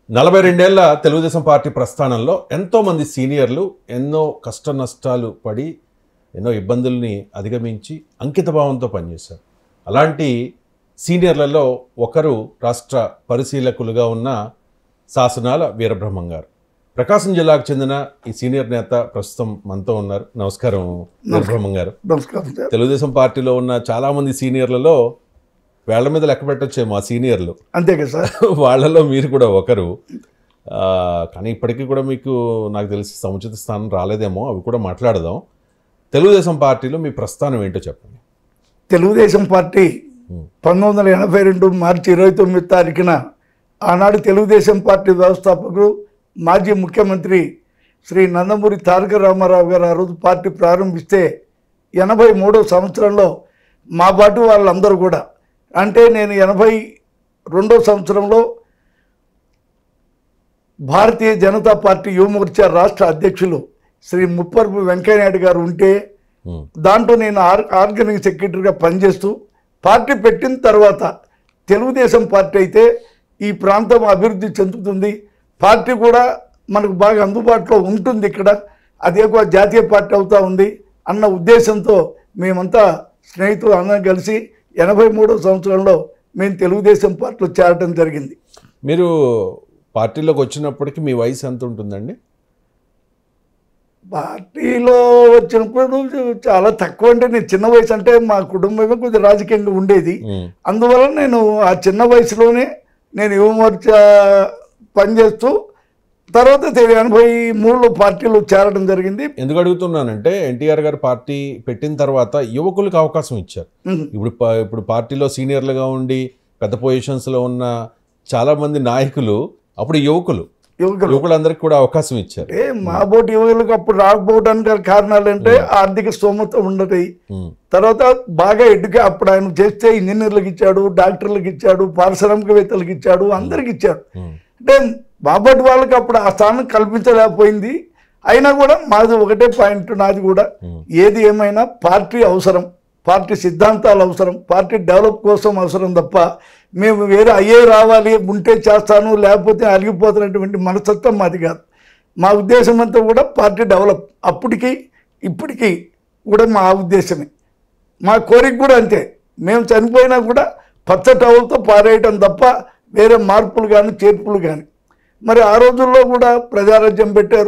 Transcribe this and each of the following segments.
నలభై రెండేళ్ల తెలుగుదేశం పార్టీ ప్రస్థానంలో ఎంతో మంది సీనియర్లు ఎన్నో కష్ట నష్టాలు పడి ఎన్నో ఇబ్బందుల్ని అధిగమించి అంకితభావంతో పనిచేశారు అలాంటి సీనియర్లలో ఒకరు రాష్ట్ర పరిశీలకులుగా ఉన్న శాసనాల వీరబ్రహ్మం గారు ప్రకాశం జిల్లాకు చెందిన ఈ సీనియర్ నేత ప్రస్తుతం మనతో ఉన్నారు నమస్కారం వీరబ్రహ్మం గారు నమస్కారం సార్ తెలుగుదేశం పార్టీలో ఉన్న చాలా మంది సీనియర్లలో వేళ్ల మీద లెక్క పెట్టొచ్చేమో ఆ సీనియర్లు అంతే కదా సార్ వాళ్ళలో మీరు కూడా ఒకరు ఆ, కానీ ఇప్పటికీ కూడా మీకు నాకు తెలిసి సముచిత స్థానం రాలేదేమో అవి కూడా మాట్లాడదాం తెలుగుదేశం పార్టీలో మీ ప్రస్థానం ఏంటో చెప్పండి తెలుగుదేశం పార్టీ పంతొమ్మిది వందల ఎనభై రెండు మార్చి ఇరవై తొమ్మిది తారీఖున ఆనాడు తెలుగుదేశం పార్టీ వ్యవస్థాపకుడు మాజీ ముఖ్యమంత్రి శ్రీ నందమూరి తారక రామారావు గారు ఆ రోజు పార్టీ ప్రారంభిస్తే ఎనభై మూడో సంవత్సరంలో మా పాటు వాళ్ళందరూ కూడా అంటే నేను ఎనభై రెండో సంవత్సరంలో భారతీయ జనతా పార్టీ యువమోర్చా రాష్ట్ర అధ్యక్షులు శ్రీ ముప్పరపు వెంకయ్యనాయుడు గారు ఉంటే ఉమ్, దాంట్లో నేను ఆర్ ఆర్గనైజింగ్ సెక్రటరీగా పనిచేస్తూ పార్టీ పెట్టిన తర్వాత తెలుగుదేశం పార్టీ అయితే ఈ ప్రాంతం అభివృద్ధి చెందుతుంది పార్టీ కూడా మనకు బాగా అందుబాటులో ఉంటుంది ఇక్కడ అది ఎక్కువ జాతీయ పార్టీ అవుతా ఉంది అన్న ఉద్దేశంతో మేమంతా స్నేహితులు అందరం కలిసి ఎనభై మూడో సంవత్సరంలో మేము తెలుగుదేశం పార్టీలో చేరడం జరిగింది మీరు పార్టీలోకి వచ్చినప్పటికీ మీ వయసు ఎంత ఉంటుందండి పార్టీలో వచ్చినప్పుడు చాలా తక్కువ అంటే నేను చిన్న వయసు అంటే మా కుటుంబమే కొద్దిగా రాజకీయంగా ఉండేది ఉమ్, అందువల్ల నేను ఆ చిన్న వయసులోనే నేను యువమోర్చా పనిచేస్తూ తర్వాత తె- ఎనభై మూడులో పార్టీలో చేరడం జరిగింది ఎందుకు అడుగుతున్నానంటే ఎన్టీఆర్ గారు పార్టీ పెట్టిన తర్వాత యువకులకు అవకాశం ఇచ్చారు ఉహు. ఇప్పుడు ప- ఇప్పుడు పార్టీలో సీనియర్లుగా ఉండి పెద్ద పొజిషన్స్లో ఉన్న చాలా మంది నాయకులు అప్పుడు యువకులు యువకులు యువకులందరికీ కూడా అవకాశం ఇచ్చారు అంటే మా బోటి యువకులకు అప్పుడు రాకపోవడానికి గల కారణాలు అంటే ఆర్థిక స్తోమత ఉండదు ఉమ్, తర్వాత బాగా ఎడ్డుగా అప్పుడు ఆయన చేస్తే ఇంజనీర్లకు ఇచ్చాడు డాక్టర్లకు ఇచ్చాడు పారిశ్రామికవేత్తలకు ఇచ్చాడు అందరికి ఇచ్చాడు ఉమ్, అంటే బాబటి వాళ్ళకి అప్పుడు ఆ స్థానం కల్పించలేకపోయింది అయినా కూడా మాది ఒకటే పాయింట్ నాది కూడా ఉమ్. ఏది ఏమైనా పార్టీ అవసరం పార్టీ సిద్ధాంతాలు అవసరం పార్టీ డెవలప్ కోసం అవసరం తప్ప మేము వేరే అయ్యే రావాలి ఉంటే చేస్తాను లేకపోతే అలిగిపోతున్నటువంటి మనస్తత్వం మాది కాదు మా ఉద్దేశం అంతా కూడా పార్టీ డెవలప్ అప్పటికి ఇప్పటికీ కూడా మా ఉద్దేశమే మా కోరిక కూడా అంతే మేము చనిపోయినా కూడా పచ్చ టవల్తో పారేయటం తప్ప వేరే మార్పులు కానీ చేర్పులు కానీ మరి ఆ రోజుల్లో కూడా ప్రజారాజ్యం పెట్టారు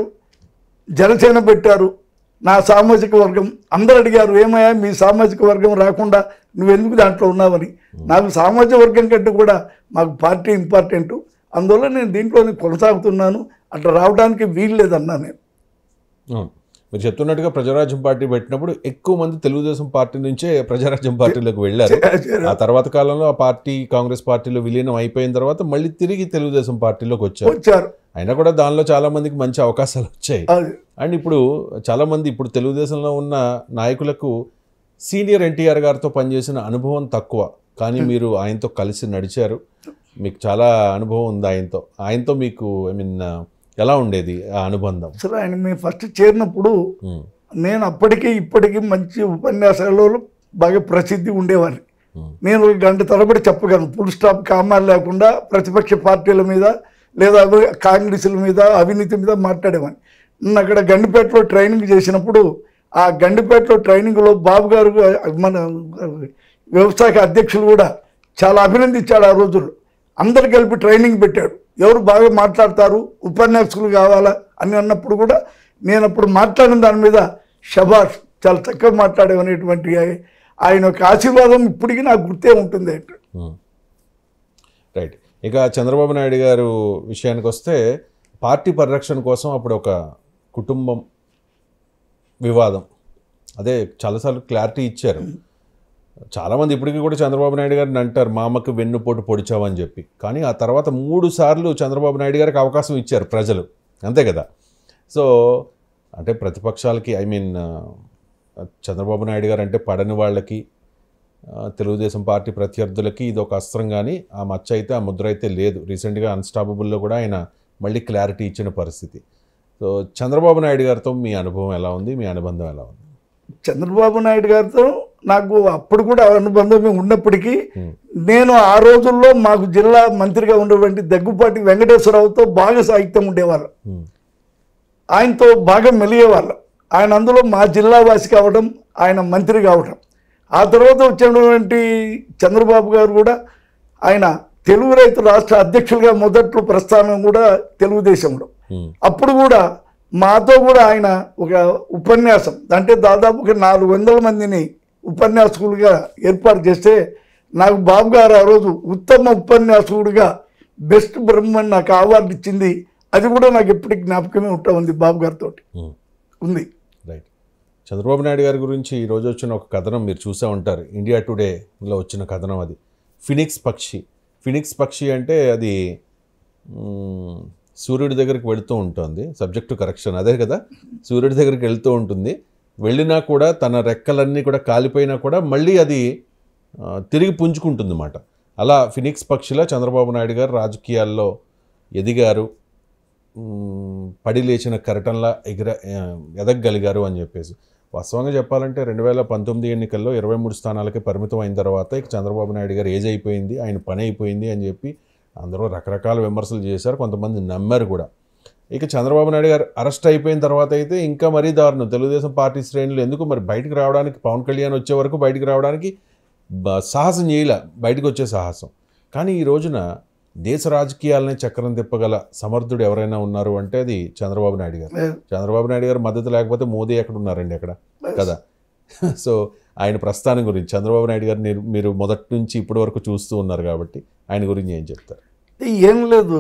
జనసేన పెట్టారు నా సామాజిక వర్గం అందరు అడిగారు ఏమయ్యా మీ సామాజిక వర్గం రాకుండా నువ్వెందుకు దాంట్లో ఉన్నావని నాకు సామాజిక వర్గం కంటే కూడా మాకు పార్టీ ఇంపార్టెంట్ అందువల్ల నేను దీంట్లోనే కొనసాగుతున్నాను అట్లా రావడానికి వీలు లేదన్నా నేను అవును. మీరు చెప్తున్నట్టుగా ప్రజారాజ్యం పార్టీ పెట్టినప్పుడు ఎక్కువ మంది తెలుగుదేశం పార్టీ నుంచే ప్రజారాజ్యం పార్టీలోకి వెళ్ళారు ఆ తర్వాత కాలంలో ఆ పార్టీ కాంగ్రెస్ పార్టీలో విలీనం అయిపోయిన తర్వాత మళ్ళీ తిరిగి తెలుగుదేశం పార్టీలోకి వచ్చారు వచ్చారు అయినా కూడా దానిలో చాలా మందికి మంచి అవకాశాలు వచ్చాయి అది అండ్ ఇప్పుడు చాలా మంది ఇప్పుడు తెలుగుదేశంలో ఉన్న నాయకులకు సీనియర్ ఎన్టీఆర్ గారితో పనిచేసిన అనుభవం తక్కువ కానీ మీరు ఆయనతో కలిసి నడిచారు మీకు చాలా అనుభవం ఉంది ఆయనతో ఆయనతో మీకు ఐ మీన్ ఎలా ఉండేది ఆ అనుబంధం అసలు ఆయన మేము ఫస్ట్ చేరినప్పుడు ఉమ్, నేను అప్పటికి ఇప్పటికీ మంచి ఉపన్యాసాలలో బాగా ప్రసిద్ధి ఉండేవాడిని ఉమ్, నేను ఒక గంట తరబడి చెప్పగలను ఫుల్ స్టాప్ కామాలు లేకుండా ప్రతిపక్ష పార్టీల మీద లేదా అవి- కాంగ్రెస్ల మీద అవినీతి మీద మాట్లాడేవాడిని నేను అక్కడ గండిపేటలో ట్రైనింగ్ చేసినప్పుడు ఆ గండిపేటలో ట్రైనింగ్లో బాబు గారు మన వ్యవసాయ అధ్యక్షులు కూడా చాలా అభినందించాడు ఆ రోజుల్లో అందరు కలిపి ట్రైనింగ్ పెట్టాడు ఎవరు బాగా మాట్లాడతారు ఉపన్యాసకులు కావాలా అని అన్నప్పుడు కూడా నేను అప్పుడు మాట్లాడిన దాని మీద షబాష్ చాలా చక్కగా మాట్లాడేవనేటువంటి ఆయన యొక్క ఆశీర్వాదం ఇప్పటికీ నాకు గుర్తే ఉంటుంది అంటే ఉమ్. రైట్ ఇక చంద్రబాబు నాయుడు గారు విషయానికి వస్తే పార్టీ పరిరక్షణ కోసం అప్పుడు ఒక కుటుంబం వివాదం అదే చాలాసార్లు క్లారిటీ ఇచ్చారు చాలామంది ఇప్పటికీ కూడా చంద్రబాబు నాయుడు గారిని అంటారు మామకు వెన్నుపోటు పొడిచావని చెప్పి కానీ ఆ తర్వాత మూడు సార్లు చంద్రబాబు నాయుడు గారికి అవకాశం ఇచ్చారు ప్రజలు అంతే కదా సో అంటే ప్రతిపక్షాలకి ఐ మీన్ చంద్రబాబు నాయుడు గారు అంటే పడని వాళ్ళకి ఆ, తెలుగుదేశం పార్టీ ప్రత్యర్థులకి ఇది ఒక అస్త్రం కానీ ఆ మచ్చ అయితే ఆ ముద్ర అయితే లేదు రీసెంట్గా అన్స్టాపబుల్లో కూడా ఆయన మళ్ళీ క్లారిటీ ఇచ్చిన పరిస్థితి సో చంద్రబాబు నాయుడు గారితో మీ అనుభవం ఎలా ఉంది మీ అనుబంధం ఎలా ఉంది చంద్రబాబు నాయుడు గారితో నాకు అప్పుడు కూడా అనుబంధమే ఉన్నప్పటికీ నేను ఆ రోజుల్లో మాకు జిల్లా మంత్రిగా ఉన్నటువంటి దగ్గుపాటి వెంకటేశ్వరరావుతో బాగా సాహిత్యం ఉండేవాళ్ళం ఉమ్, ఆయనతో బాగా మెలిగేవాళ్ళం ఆయన అందులో మా జిల్లా వాసి కావడం ఆయన మంత్రి కావడం ఆ తర్వాత వచ్చినటువంటి చంద్రబాబు గారు కూడా ఆయన తెలుగు రైతు రాష్ట్ర అధ్యక్షులుగా మొదట్లో ప్రస్థానం కూడా తెలుగుదేశంలో ఉమ్, అప్పుడు కూడా మాతో కూడా ఆయన ఒక ఉపన్యాసం అంటే దాదాపు ఒక నాలుగు వందల మందిని ఉపన్యాసకులుగా ఏర్పాటు చేస్తే నాకు బాబు గారు ఆ రోజు ఉత్తమ ఉపన్యాసకుడిగా బెస్ట్ బ్రహ్మన్ నాకు అవార్డు ఇచ్చింది అది కూడా నాకు ఎప్పటికి జ్ఞాపకమే ఉంటా ఉంది బాబు గారితో ఉమ్. ఉంది రైట్ చంద్రబాబు నాయుడు గారి గురించి ఈరోజు వచ్చిన ఒక కథనం మీరు చూసే ఉంటారు ఇండియా టుడేలో వచ్చిన కథనం అది ఫినిక్స్ పక్షి ఫినిక్స్ పక్షి అంటే అది మ్, సూర్యుడి దగ్గరికి వెళుతూ ఉంటుంది సబ్జెక్టు కరెక్షన్ అదే కదా సూర్యుడి దగ్గరికి వెళ్తూ ఉంటుంది వెళ్ళినా కూడా తన రెక్కలన్నీ కూడా కాలిపోయినా కూడా మళ్ళీ అది ఆ, తిరిగి పుంజుకుంటుంది అన్నమాట అలా ఫినిక్స్ పక్షిలా చంద్రబాబు నాయుడు గారు రాజకీయాల్లో ఎదిగారు మ్, పడి లేచిన కెరటంలా ఎగిర ఆ, ఎదగగలిగారు అని చెప్పేసి వాస్తవంగా చెప్పాలంటే రెండు వేల పంతొమ్మిది ఎన్నికల్లో ఇరవై మూడు స్థానాలకే పరిమితం అయిన తర్వాత ఇక చంద్రబాబు నాయుడు గారు ఏజ్ అయిపోయింది ఆయన పని అయిపోయింది అని చెప్పి అందరూ రకరకాల విమర్శలు చేశారు కొంతమంది నమ్మారు కూడా ఇక చంద్రబాబు నాయుడు గారు అరెస్ట్ అయిపోయిన తర్వాత అయితే ఇంకా మరీ దారుణం తెలుగుదేశం పార్టీ శ్రేణులు ఎందుకు మరి బయటకు రావడానికి పవన్ కళ్యాణ్ వచ్చే వరకు బయటకు రావడానికి బ- సాహసం చేయలే బయటకు వచ్చే సాహసం కానీ ఈ రోజున దేశ రాజకీయాలని చక్రం తిప్పగల సమర్థుడు ఎవరైనా ఉన్నారు అంటే అది చంద్రబాబు నాయుడు గారు చంద్రబాబు నాయుడు గారు మద్దతు లేకపోతే మోదీ ఎక్కడ ఉన్నారండి అక్కడ కదా సో ఆయన ప్రస్థానం గురించి చంద్రబాబు నాయుడు గారు మీరు మీరు మొదటి నుంచి ఇప్పటి వరకు చూస్తూ ఉన్నారు కాబట్టి ఆయన గురించి ఏం చెప్తారు ఏం లేదు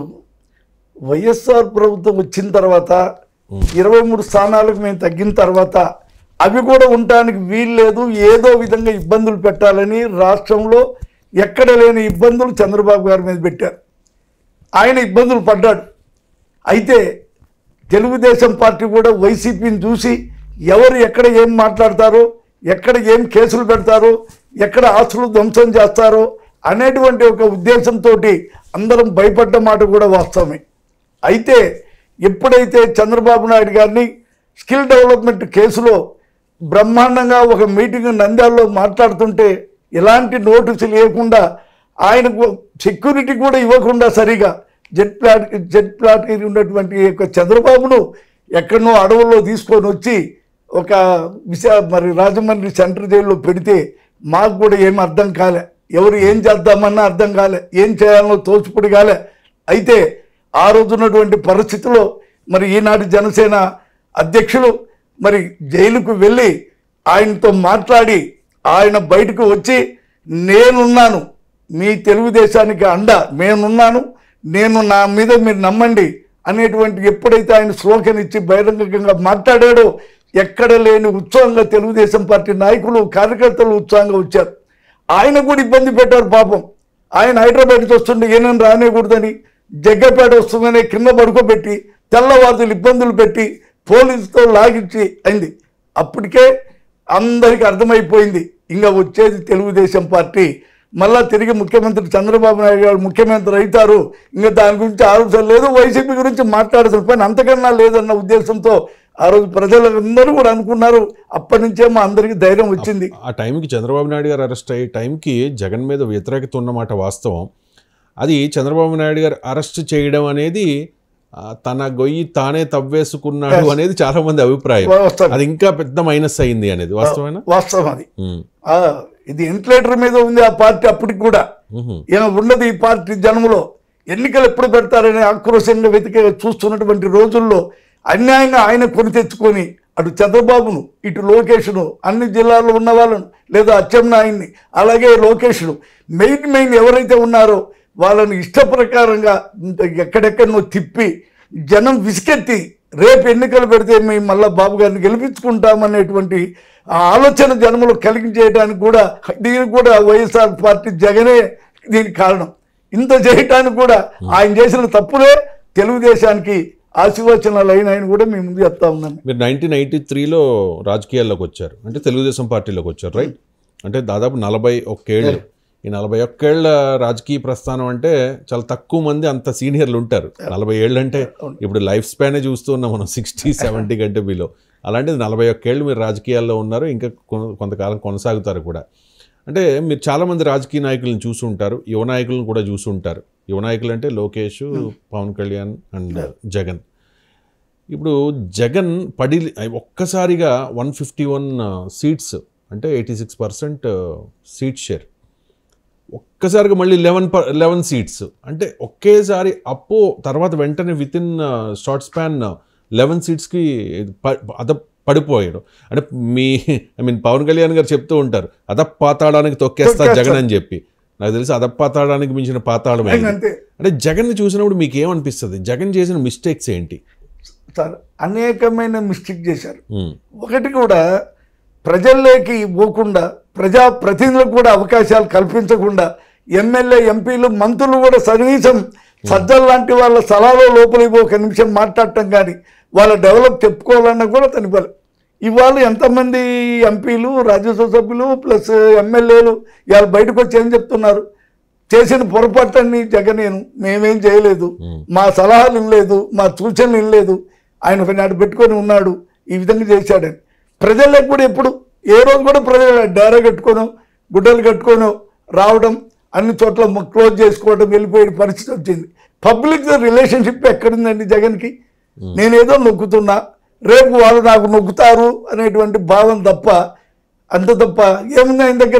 వైఎస్ఆర్ ప్రభుత్వం వచ్చిన తర్వాత ఇరవై మూడు స్థానాలకు మేము తగ్గిన తర్వాత అవి కూడా ఉండటానికి వీలు లేదు ఏదో విధంగా ఇబ్బందులు పెట్టాలని రాష్ట్రంలో ఎక్కడ లేని ఇబ్బందులు చంద్రబాబు గారి మీద పెట్టారు ఆయన ఇబ్బందులు పడ్డాడు అయితే తెలుగుదేశం పార్టీ కూడా వైసీపీని చూసి ఎవరు ఎక్కడ ఏం మాట్లాడతారో ఎక్కడ ఏం కేసులు పెడతారో ఎక్కడ ఆస్తులు ధ్వంసం చేస్తారో అనేటువంటి ఒక ఉద్దేశంతో అందరం భయపడ్డ మాట కూడా వాస్తవమే అయితే ఎప్పుడైతే చంద్రబాబు నాయుడు గారిని స్కిల్ డెవలప్మెంట్ కేసులో బ్రహ్మాండంగా ఒక మీటింగ్ నంద్యాలలో మాట్లాడుతుంటే ఎలాంటి నోటీసులు లేకుండా ఆయనకు సెక్యూరిటీ కూడా ఇవ్వకుండా సరిగా జెట్ ప్లాట్ జెట్ ప్లాట్ ఉన్నటువంటి ఈ యొక్క చంద్రబాబును ఎక్కడనో అడవుల్లో తీసుకొని వచ్చి ఒక విశా మరి రాజమండ్రి సెంట్రల్ జైల్లో పెడితే మాకు కూడా ఏం అర్థం కాలే ఎవరు ఏం చేద్దామన్నా అర్థం కాలే ఏం చేయాలనో తోచుపుడి కాలే అయితే ఆ రోజు ఉన్నటువంటి పరిస్థితిలో మరి ఈనాటి జనసేన అధ్యక్షులు మరి జైలుకు వెళ్ళి ఆయనతో మాట్లాడి ఆయన బయటకు వచ్చి నేనున్నాను మీ తెలుగుదేశానికి అండ నేనున్నాను నేను నా మీద మీరు నమ్మండి అనేటువంటి ఎప్పుడైతే ఆయన స్లోగన్ ఇచ్చి బహిరంగంగా మాట్లాడాడో ఎక్కడ లేని ఉత్సాహంగా తెలుగుదేశం పార్టీ నాయకులు కార్యకర్తలు ఉత్సాహంగా వచ్చారు ఆయన కూడా ఇబ్బంది పెట్టారు పాపం ఆయన హైదరాబాద్కి వస్తుంటే ఏనని రానేకూడదని జగ్గపేట వస్తుందనే కింద పడుకోబెట్టి తెల్లవారులు ఇబ్బందులు పెట్టి పోలీసుతో లాగించి అయింది అప్పటికే అందరికీ అర్థమైపోయింది ఇంకా వచ్చేది తెలుగుదేశం పార్టీ మళ్ళా తిరిగి ముఖ్యమంత్రి చంద్రబాబు నాయుడు గారు ముఖ్యమంత్రి అవుతారు ఇంకా దాని గురించి ఆలోచన లేదు వైసీపీ గురించి మాట్లాడాల్సిన పని అంతకన్నా లేదన్న ఉద్దేశంతో ఆ రోజు ప్రజలందరూ కూడా అనుకున్నారు అప్పటి నుంచే మా అందరికీ ధైర్యం వచ్చింది ఆ టైంకి చంద్రబాబు నాయుడు గారు అరెస్ట్ అయ్యే టైంకి జగన్ మీద వ్యతిరేకత ఉన్నమాట వాస్తవం అది చంద్రబాబు నాయుడు గారు అరెస్ట్ చేయడం అనేది ఆ, తన గొయ్యి తానే తవ్వేసుకున్నాడు అనేది చాలా మంది అభిప్రాయం వాస్తవం అది ఇంకా పెద్ద మైనస్ అయింది అనేది వాస్తవేనా వాస్తవం అది ఉమ్, ఆ, ఇది వెంటిలేటర్ మీద ఉంది ఆ పార్టీ అప్పటికి కూడా ఉహుం, ఈయన ఉన్నది ఈ పార్టీ జన్మలో ఎన్నికలు ఎప్పుడు పెడతారని ఆక్రోశంగా వెతికే చూస్తున్నటువంటి రోజుల్లో అన్యాయంగా ఆయన కొని తెచ్చుకొని అటు చంద్రబాబును ఇటు లోకేష్ను అన్ని జిల్లాల్లో ఉన్న వాళ్ళను లేదా అచ్చెన్నాయుడిని అలాగే లోకేష్ను మెయిన్ మెయిన్ ఎవరైతే ఉన్నారో వాళ్ళని ఇష్ట ప్రకారంగా ఎక్కడెక్కడనో తిప్పి జనం విసికెత్తి రేపు ఎన్నికలు పెడితే మేము మళ్ళా బాబు గారిని గెలిపించుకుంటామనేటువంటి ఆ ఆలోచన జనములు కలిగించేయడానికి కూడా దీనికి కూడా వైఎస్ఆర్ పార్టీ జగనే దీనికి కారణం ఇంత చేయటానికి కూడా ఆయన చేసిన తప్పులే తెలుగుదేశానికి ఆశీర్వచనాలు అయినాయని కూడా మేము ముందు చెప్తా ఉన్నాను మీరు నైన్టీన్ ఎయిటీ త్రీలో రాజకీయాల్లోకి వచ్చారు అంటే తెలుగుదేశం పార్టీలోకి వచ్చారు రైట్ అంటే దాదాపు నలభై ఒక్కేళ్ళు ఈ నలభై ఒక్కేళ్ల రాజకీయ ప్రస్థానం అంటే చాలా తక్కువ మంది అంత సీనియర్లు ఉంటారు నలభై ఏళ్ళు అంటే ఇప్పుడు లైఫ్ స్పానే చూస్తూ ఉన్నాం మనం సిక్స్టీ సెవెంటీ కంటే బిలో అలాంటిది నలభై ఒక్కేళ్ళు మీరు రాజకీయాల్లో ఉన్నారు ఇంకా కొ- కొంతకాలం కొనసాగుతారు కూడా అంటే మీరు చాలామంది రాజకీయ నాయకులను చూసుంటారు యువ నాయకులను కూడా చూసుంటారు యువ నాయకులు అంటే లోకేష్ పవన్ కళ్యాణ్ అండ్ జగన్ ఇప్పుడు జగన్ పడి ఒక్కసారిగా వన్ ఫిఫ్టీ వన్ సీట్స్ అంటే eighty six percent seat share ఒక్కసారిగా మళ్ళీ లెవెన్ లెవెన్ సీట్స్ అంటే ఒకేసారి అప్పు తర్వాత వెంటనే with in short span eleven సీట్స్కి అద పడిపోయాడు అంటే మీ ఐ మీన్ పవన్ కళ్యాణ్ గారు చెప్తూ ఉంటారు అదప్ పాతాళానికి తొక్కేస్తా జగన్ అని చెప్పి నాకు తెలిసి అదప్ పాతాళానికి మించిన పాతాళం ఆయన అంతే అంటే జగన్ని చూసినప్పుడు మీకు ఏమనిపిస్తుంది జగన్ చేసిన మిస్టేక్స్ ఏంటి సార్ అనేకమైన మిస్టేక్ చేశారు ఉమ్, ఒకటి కూడా ప్రజల్లోకి పోకుండా ప్రజా ప్రతినిధులకు కూడా అవకాశాలు కల్పించకుండా ఎమ్మెల్యే ఎంపీలు మంత్రులు కూడా కనీసం సజ్జల లాంటి వాళ్ళ స్థలాల్లో లోపలికి పోయి ఒక నిమిషం మాట్లాడటం కానీ వాళ్ళ డెవలప్ చెప్పుకోవాలన్నా కూడా తనిపాలి ఇవాళ ఎంతమంది ఎంపీలు రాజ్యసభ సభ్యులు ప్లస్ ఎమ్మెల్యేలు ఇవాళ బయటకు వచ్చి ఏం చెప్తున్నారు చేసిన పొరపాట్లన్నీ జగనేను మేమేం చేయలేదు మా సలహాలు వినలేదు మా సూచనలు వినలేదు ఆయన ఒక నాడు పెట్టుకొని ఉన్నాడు ఈ విధంగా చేశాడని ప్రజలకు కూడా ఎప్పుడు ఏ రోజు కూడా ప్రజలు డేరా కట్టుకోను గుడ్డలు కట్టుకోను రావడం అన్ని చోట్ల మ- క్లోజ్ చేసుకోవడం వెళ్ళిపోయే పరిస్థితి వచ్చింది పబ్లిక్ రిలేషన్షిప్ ఎక్కడుందండి జగన్కి నేనేదో నొక్కుతున్నా రేపు వాళ్ళు నాకు నొక్కుతారు అనేటువంటి భావం తప్ప అంత తప్ప ఏముంది ఆయన దగ్గర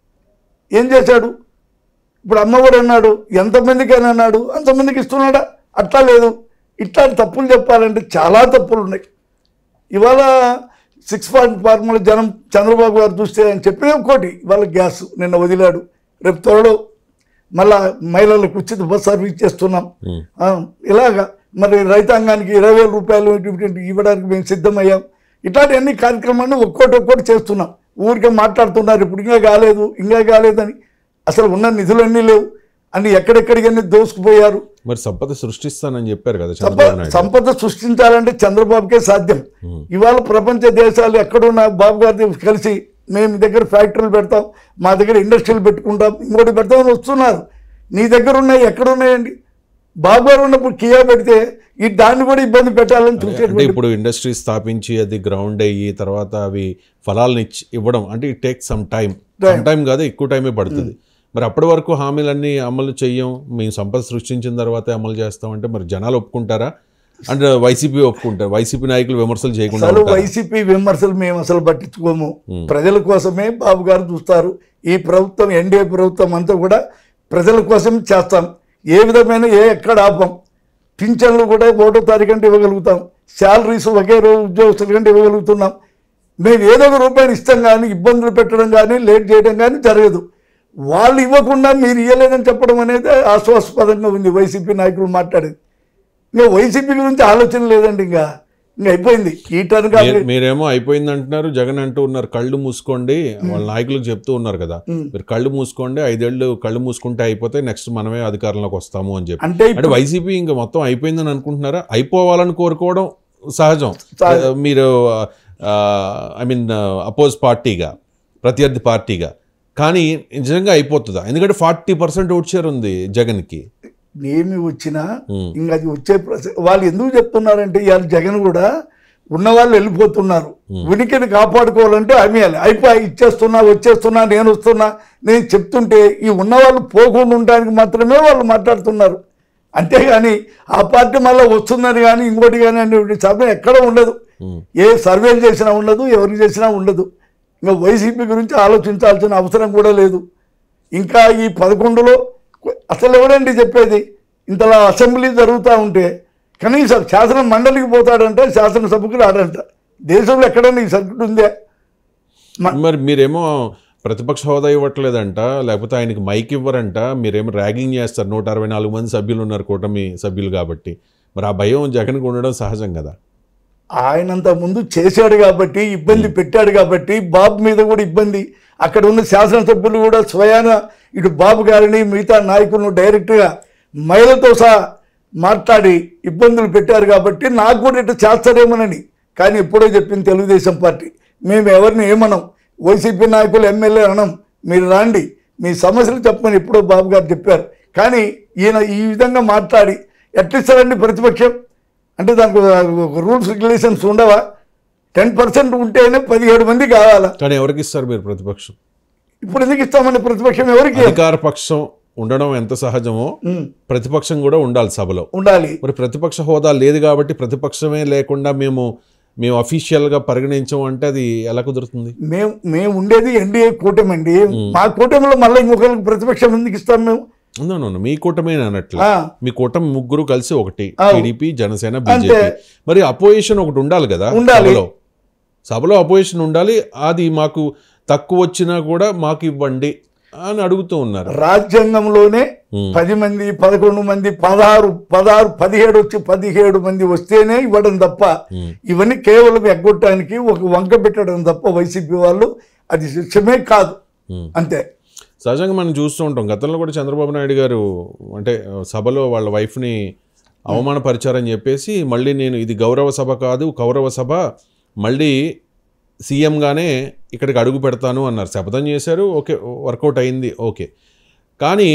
ఏం చేశాడు ఇప్పుడు అమ్మఒడి అన్నాడు ఎంతమందికి అని అన్నాడు అంతమందికి ఇస్తున్నాడా అట్లా లేదు ఇట్లాంటి తప్పులు చెప్పాలంటే చాలా తప్పులు ఉన్నాయి ఇవాళ సిక్స్ పాయింట్ ఫార్ములా జనం చంద్రబాబు గారు చూస్తే ఆయన చెప్పిన ఇంకోటి ఇవాళ గ్యాస్ నిన్న వదిలాడు రేపు త్వరలో మళ్ళా మహిళలకు ఉచిత బస్ సర్వీస్ చేస్తున్నాం ఆ, ఇలాగా మరి రైతాంగానికి ఇరవై వేల రూపాయలు ఇటువంటి ఇవ్వడానికి మేము సిద్ధమయ్యాం ఇట్లాంటి అన్ని కార్యక్రమాన్ని ఒక్కోటి ఒక్కోటి చేస్తున్నాం ఊరికే మాట్లాడుతున్నారు ఇప్పుడు ఇంకా కాలేదు ఇంకా కాలేదని అసలు ఉన్న నిధులన్నీ లేవు అన్ని ఎక్కడెక్కడికన్నీ దోసుకుపోయారు మరి సంపద సృష్టిస్తానని చెప్పారు కదా సంప- చంద్రబాబు నాయుడు సంపద సృష్టించాలంటే చంద్రబాబుకే సాధ్యం ఇవాళ ప్రపంచ దేశాలు ఎక్కడున్న బాబు గారితో కలిసి మేము మీ దగ్గర ఫ్యాక్టరీలు పెడతాం మా దగ్గర ఇండస్ట్రీలు పెట్టుకుంటాం ఇంకోటి పెడతామని వస్తున్నారు నీ దగ్గర ఉన్నాయి ఎక్కడ ఉన్నాయండి బాబు గారు ఉన్నప్పుడు కియా పెడితే ఈ దాన్ని కూడా ఇబ్బంది పెట్టాలని అంటే చూసేటువంటి ఇప్పుడు ఇండస్ట్రీ స్థాపించి అది గ్రౌండ్ అయ్యి తర్వాత అవి ఫలాలను ఇచ్చి ఇవ్వడం అంటే it take some time some time కాదు ఎక్కువ టైమే పడుతుంది మరి అప్పటి వరకు హామీలన్నీ అమలు చెయ్యం మేము సంపద సృష్టించిన తర్వాతే అమలు చేస్తామంటే మరి జనాలు ఒప్పుకుంటారా అంటే వైసీపీ ఒప్పుకుంటారు వైసీపీ నాయకులు విమర్శలు చేయకుండా అసలు ఉంటారా? వైసీపీ విమర్శలు మేము అసలు పట్టించుకోము ప్రజల కోసమే బాబు గారు చూస్తారు ఈ ప్రభుత్వం ఎన్డీఏ ప్రభుత్వం అంతా కూడా ప్రజల కోసం చేస్తాం ఏ విధమైన ఏ ఎక్కడ ఆపం పింఛన్లు కూడా ఒకటో తారీఖు అంటే ఇవ్వగలుగుతాం శాలరీస్ ఒకే రోజు ఉద్యోగస్తుల కంటే ఇవ్వగలుగుతున్నాం మేము ఏదో ఒక రూపాయలు ఇస్తాం కానీ ఇబ్బందులు పెట్టడం కానీ లేట్ చేయడం కానీ జరగదు వాళ్ళు ఇవ్వకుండా మీరు ఇవ్వలేదని చెప్పడం అనేది ఆశ్వాసపదంగా ఉంది వైసీపీ నాయకులు మాట్లాడేది ఇంకా వైసీపీ గురించి ఆలోచన లేదండి ఇంకా ఇంకా అయిపోయింది ఈ టర్న్ మీరు- మీరేమో అయిపోయింది అంటున్నారు జగన్ అంటూ ఉన్నారు కళ్ళు మూసుకోండి వాళ్ళ నాయకులకు చెప్తూ ఉన్నారు కదా మీరు కళ్ళు మూసుకోండి ఐదేళ్లు కళ్ళు మూసుకుంటే అయిపోతే నెక్స్ట్ మనమే అధికారంలోకి వస్తాము అని చెప్పి అంటే అంటే వైసీపీ ఇంకా మొత్తం అయిపోయిందని అనుకుంటున్నారా అయిపోవాలని కోరుకోవడం సహజం మీరు ఐ మీన్ అపోజ్ పార్టీగా ప్రత్యర్థి పార్టీగా కానీ నిజంగా అయిపోతుందా ఎందుకంటే ఫార్టీ పర్సెంట్ ఓట్ షేర్ ఉంది జగన్కి ఏమి వచ్చినా ఇంకా అది వచ్చే ప్రస- వాళ్ళు ఎందుకు చెప్తున్నారంటే ఇవాళ జగన్ కూడా ఉన్న వాళ్ళు వెళ్ళిపోతున్నారు ఉనికిని కాపాడుకోవాలంటే అమ్మేయాలి అయిపోయి ఇచ్చేస్తున్నా వచ్చేస్తున్నా నేను వస్తున్నా నేను చెప్తుంటే ఈ ఉన్నవాళ్ళు పోకుండా ఉండడానికి మాత్రమే వాళ్ళు మాట్లాడుతున్నారు అంతేగాని ఆ పార్టీ మళ్ళీ వస్తుందని కానీ ఇంకోటి కానీ అనేటువంటి సమయం ఎక్కడ ఉండదు ఏ సర్వేలు చేసినా ఉండదు ఎవరికి చేసినా ఉండదు ఇంకా వైసీపీ గురించి ఆలోచించాల్సిన అవసరం కూడా లేదు ఇంకా ఈ పదకొండులో అసలు ఎవరండి చెప్పేది ఇంతలా అసెంబ్లీ జరుగుతూ ఉంటే కనీసం శాసన మండలికి పోతాడంటే శాసనసభకు రాడంట దేశంలో ఎక్కడైనా ఈ సర్క్యూట్ ఉందే మరి మీరేమో ప్రతిపక్ష హోదా ఇవ్వట్లేదంట లేకపోతే ఆయనకి మైక్ ఇవ్వరంట మీరేమో ర్యాగింగ్ చేస్తారు నూట అరవై నాలుగు మంది సభ్యులు ఉన్నారు కూటమి సభ్యులు కాబట్టి మరి ఆ భయం జగన్కి ఉండడం సహజం కదా ఆయనంత ముందు చేశాడు కాబట్టి ఇబ్బంది పెట్టాడు కాబట్టి బాబు మీద కూడా ఇబ్బంది అక్కడ ఉన్న శాసనసభ్యులు కూడా స్వయాన ఇటు బాబు గారిని మిగతా నాయకులను డైరెక్ట్గా మహిళతో సహా మాట్లాడి ఇబ్బందులు పెట్టారు కాబట్టి నాకు కూడా ఇటు చేస్తారేమోనని కానీ ఎప్పుడో చెప్పింది తెలుగుదేశం పార్టీ మేము ఎవరిని ఏమనం వైసీపీ నాయకులు ఎమ్మెల్యే అనం మీరు రాండి మీ సమస్యలు చెప్పమని ఎప్పుడో బాబు గారు చెప్పారు కానీ ఈయన ఈ విధంగా మాట్లాడి ఎట్లిస్తారండి ప్రతిపక్షం అంటే దానికి ఒక రూల్స్ రెగ్యులేషన్స్ ఉండవా టెన్ పర్సెంట్ ఉంటేనే పదిహేడు మంది కావాలా కానీ ఎవరికి ఇస్తారు మీరు ప్రతిపక్షం ఇప్పుడు ఎందుకు ఇస్తామండి ప్రతిపక్షం ఎవరికి అధికార పక్షం ఉండడం ఎంత సహజమో ఉమ్, ప్రతిపక్షం కూడా ఉండాలి సభలో ఉండాలి మరి ప్రతిపక్ష హోదా లేదు కాబట్టి ప్రతిపక్షమే లేకుండా మేము మేము అఫీషియల్గా పరిగణించం అంటే అది ఎలా కుదురుతుంది మేము మేము ఉండేది ఎన్డీఏ కూటమి అండి మా కూటమిలో మళ్ళీ ఇంకొకరికి ప్రతిపక్షం ఎందుకు ఇస్తాం మేము అవునవును మీ కూటమే అన్నట్లు ఆ, మీ కూటమి ముగ్గురు కలిసి ఒకటి అవును. టీడీపీ జనసేన బీజేపీ మరి అపోజిషన్ ఒకటి ఉండాలి కదా ఉండాలి. సభలో సభలో అపోజిషన్ ఉండాలి అది మాకు తక్కువ వచ్చినా కూడా మాకు ఇవ్వండి అని అడుగుతూ ఉన్నారు రాజ్యాంగంలోనే ఉమ్. పది మంది పదకొండు మంది పదహారు పదహారు పదిహేడు వచ్చి పదిహేడు మంది వస్తేనే ఇవ్వడం తప్ప ఉమ్. ఇవన్నీ కేవలం ఎగ్గొట్టడానికి ఒక వంక పెట్టడం తప్ప వైసీపీ వాళ్ళు అది శిక్షమే కాదు ఉమ్. అంతే సహజంగా మనం చూస్తూ ఉంటాం గతంలో కూడా చంద్రబాబు నాయుడు గారు అంటే ఆ, సభలో వాళ్ళ వైఫ్ని అవమానపరిచారని చెప్పేసి మళ్ళీ నేను ఇది గౌరవ సభ కాదు కౌరవ సభ మళ్ళీ సీఎంగానే ఇక్కడికి అడుగు పెడతాను అన్నారు శపథం చేశారు ఓకే వర్కౌట్ అయింది ఓకే కానీ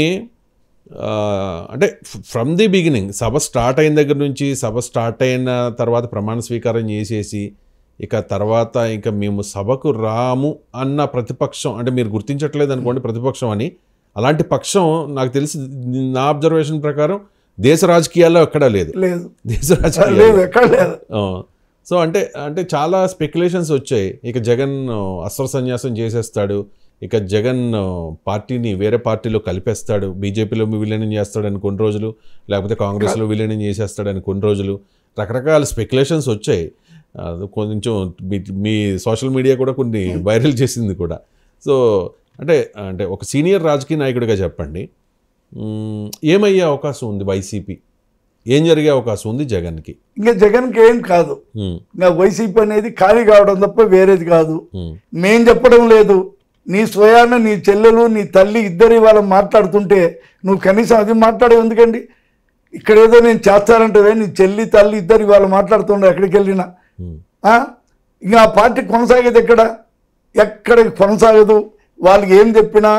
ఆ, అంటే ఫ్రమ్ ది బిగినింగ్ సభ స్టార్ట్ అయిన దగ్గర నుంచి సభ స్టార్ట్ అయిన తర్వాత ప్రమాణ స్వీకారం చేసేసి ఇక తర్వాత ఇక మేము సభకు రాము అన్న ప్రతిపక్షం అంటే మీరు గుర్తించట్లేదు అనుకోండి ప్రతిపక్షం అని అలాంటి పక్షం నాకు తెలిసి నా అబ్జర్వేషన్ ప్రకారం దేశ రాజకీయాల్లో ఎక్కడా లేదు లేదు దేశ రాజకీయాల్లో లేదు ఎక్కడ లేదు ఆ. సో అంటే అంటే చాలా స్పెక్యులేషన్స్ వచ్చాయి ఇక జగన్ ఆ, అస్త్ర సన్యాసం చేసేస్తాడు ఇక జగన్ ఆ, పార్టీని వేరే పార్టీలో కలిపేస్తాడు బీజేపీలో విలీనం చేస్తాడని కొన్ని రోజులు లేకపోతే కాంగ్రెస్లో విలీనం చేసేస్తాడని కొన్ని రోజులు రకరకాల స్పెక్యులేషన్స్ వచ్చాయి ఆ, కొంచెం మీ- మీ సోషల్ మీడియా కూడా కొన్ని వైరల్ చేసింది కూడా సో అంటే అంటే ఒక సీనియర్ రాజకీయ నాయకుడిగా చెప్పండి మ్, ఏమయ్యే అవకాశం ఉంది వైసీపీ ఏం జరిగే అవకాశం ఉంది జగన్కి ఇంకా జగన్కి ఏం కాదు మ్, ఇంకా వైసీపీ అనేది ఖాళీ కావడం తప్ప వేరేది కాదు మ్. మేం చెప్పడం లేదు నీ స్వయాన నీ చెల్లెలు నీ తల్లి ఇద్దరు ఇవాళ మాట్లాడుతుంటే నువ్వు కనీసం అది మాట్లాడేది ఎందుకండి ఇక్కడ ఏదో నేను చేస్తానంటే నీ చెల్లి తల్లి ఇద్దరు ఇవాళ మాట్లాడుతుండే ఎక్కడికి వెళ్ళినా మ్. ఆ? ఇంకా ఆ పార్టీ కొనసాగేది ఎక్కడ ఎక్కడికి కొనసాగదు వాళ్ళకి ఏం చెప్పినా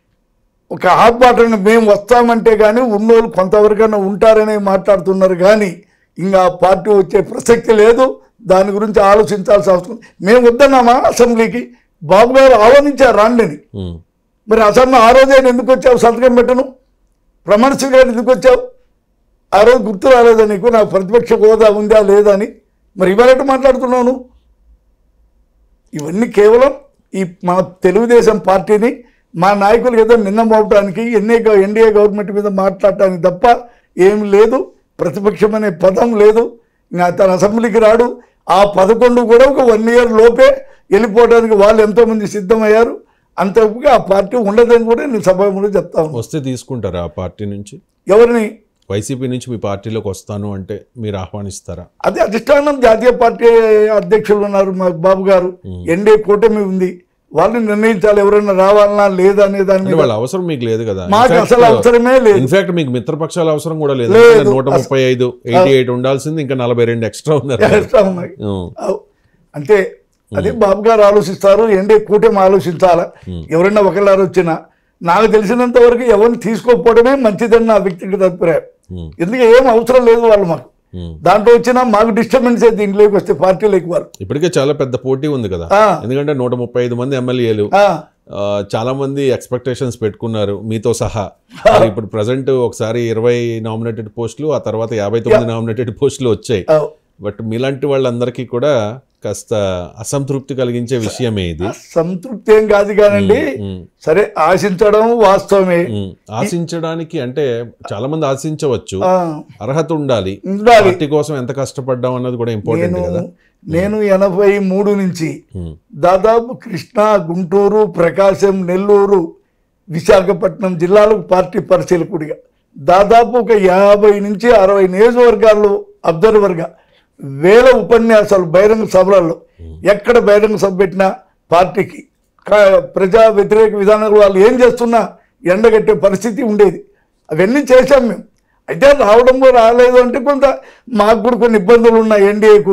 ఒక ఆర్భాటన మేము వస్తామంటే కానీ ఉన్నోళ్ళు కొంతవరకైనా ఉంటారని మాట్లాడుతున్నారు కానీ ఇంకా ఆ పార్టీ వచ్చే ప్రసక్తి లేదు దాని గురించి ఆలోచించాల్సిన అవసరం మేము వద్దన్నామా అసెంబ్లీకి బాబు గారు ఆహ్వానించారు రాండిని మ్. మరి అసెంబ్లీ ఆ రోజే ఎందుకు వచ్చావు సంతకం పెట్టను ప్రమాణ స్వీకారం ఎందుకు వచ్చావు ఆ రోజు గుర్తు రాలేదా నీకు నాకు ప్రతిపక్ష హోదా ఉందా లేదా అని మరి ఇవాళ మాట్లాడుతున్నాను ఇవన్నీ కేవలం ఈ మన తెలుగుదేశం పార్టీని మా నాయకులు ఏదో నిన్న మోపడానికి ఎన్ఏ ఎన్డీఏ గవర్నమెంట్ మీద మాట్లాడటానికి తప్ప ఏం లేదు ప్రతిపక్షం అనే పదం లేదు ఇంకా తన అసెంబ్లీకి రాడు ఆ పదకొండు కూడా ఒక వన్ ఇయర్ లోపే వెళ్ళిపోవడానికి వాళ్ళు ఎంతోమంది సిద్ధమయ్యారు అంతగా ఆ పార్టీ ఉండదని కూడా నేను సభలో చెప్తా ఉన్నాను వస్తే తీసుకుంటారా ఆ పార్టీ నుంచి ఎవరిని వైసీపీ నుంచి మీ పార్టీలోకి వస్తాను అంటే మీరు ఆహ్వానిస్తారా అదే అధిష్టానం జాతీయ పార్టీ అధ్యక్షులు ఉన్నారు మా బాబు గారు ఎన్డీఏ కూటమి ఉంది వాళ్ళని నిర్ణయించాలి ఎవరైనా రావాలన్నా లేదా అనే దాని అంటే మీద వాళ్ళ అవసరం మీకు లేదు కదా మాకు అసలు అవసరమే లేదు ఇన్ఫాక్ట్ మీకు మిత్రపక్షాల అవసరం కూడా లేదు లేదు. ఎందుకంటే నూట ముప్పై ఐదు ఎయిటీ ఎయిట్ ఉండాల్సింది ఇంకా నలభై రెండు ఎక్స్ట్రా ఉన్నారు చేస్తా ఉన్నాయి ఉం. అవ్. అంటే అదే బాబు గారు ఆలోచిస్తారు ఎన్డీఏ కూటమి ఆలోచించాలా ఎవరైనా ఒకళ్ళారు వచ్చినా నాకు తెలిసినంత వరకు ఎవరిని తీసుకోకపోవడమే మంచిదని నా వ్యక్తిగత అభిప్రాయం ఉం. ఎందుకంటే ఏం అవసరం లేదు వాళ్ళు మాకు ఉం. దాంట్లో వచ్చినా మాకు డిస్టర్బెన్స్ దీంట్లోకి వస్తే పార్టీలోకి వాళ్ళు ఇప్పటికే చాలా పెద్ద పోటీ ఉంది కదా ఆ. ఎందుకంటే నూట ముప్పై ఐదు మంది ఎమ్మెల్యేలు ఆ, ఆ, చాలా మంది ఎక్స్పెక్టేషన్స్ పెట్టుకున్నారు మీతో సహా మరి ఇప్పుడు ప్రజెంట్ ఒకసారి ఇరవై నామినేటెడ్ పోస్టులు ఆ తర్వాత యాభై తొమ్మిది నామినేటెడ్ పోస్టులు వచ్చాయి అవ్. బట్ మీలాంటి వాళ్ళందరికీ కూడా కాస్త అసంతృప్తి కలిగించే విషయమే ఇది సంతృప్తి ఏం కాదు కానండి ఉం. సరే ఆశించడం వాస్తవమే ఉం. ఆశించడానికి అంటే చాలా మంది ఆశించవచ్చు ఆ, అర్హత ఉండాలి ఉండాలి పార్టీ కోసం ఎంత కష్టపడ్డాం అన్నది కూడా ఇంపార్టెంట్ నేను కదా నేను ఎనభై మూడు నుంచి ఉం. దాదాపు కృష్ణా గుంటూరు ప్రకాశం నెల్లూరు విశాఖపట్నం జిల్లాలకు పార్టీ పరిశీలకుడిగా దాదాపు ఒక యాభై నుంచి అరవై నియోజకవర్గాల్లో అబ్జర్వర్గా వేల ఉపన్యాసాలు బహిరంగ సభలలో ఎక్కడ బహిరంగ సభ పెట్టినా పార్టీకి కా- ప్రజా వ్యతిరేక విధానాలు వాళ్ళు ఏం చేస్తున్నా ఎండగట్టే పరిస్థితి ఉండేది అవన్నీ చేశాం మేము అయితే రావడం రాలేదు అంటే కొంత మాకు కూడా కొన్ని ఇబ్బందులు ఉన్నాయి ఎన్డీఏకు